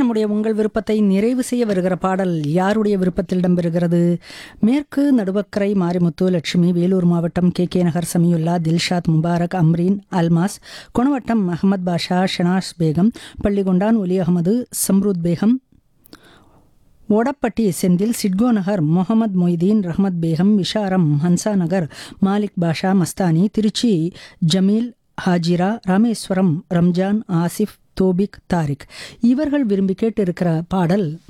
நம்முடைய உங்கள் விருப்பத்தை நிறைவு செய்ய வருகிற பாடல் யாருடைய விருப்பத்தில் இடம்பெறுகிறது மேற்கு நடுவக்கரை மாரிமுத்து லட்சுமி வேலூர் மாவட்டம் கே கே நகர் சமியுல்லா தில்ஷாத் முபாரக் அம்ரீன் அல்மாஸ் குணவட்டம் அகமது பாஷா ஷனாஸ் பேகம் பள்ளிகொண்டான் ஒலி அகமது சம்ருத் பேகம் ஓடப்பட்டி செந்தில் சிட்கோ நகர் முகமது மொய்தீன் ரஹமத் பேகம் விஷாரம் ஹன்சா நகர் மாலிக் பாஷா மஸ்தானி திருச்சி ஜமீல் ஹாஜிரா ராமேஸ்வரம் ரம்ஜான் ஆசிஃப் தோபிக் தாரிக் இவர்கள் விரும்பி கேட்டிருக்கிற பாடல்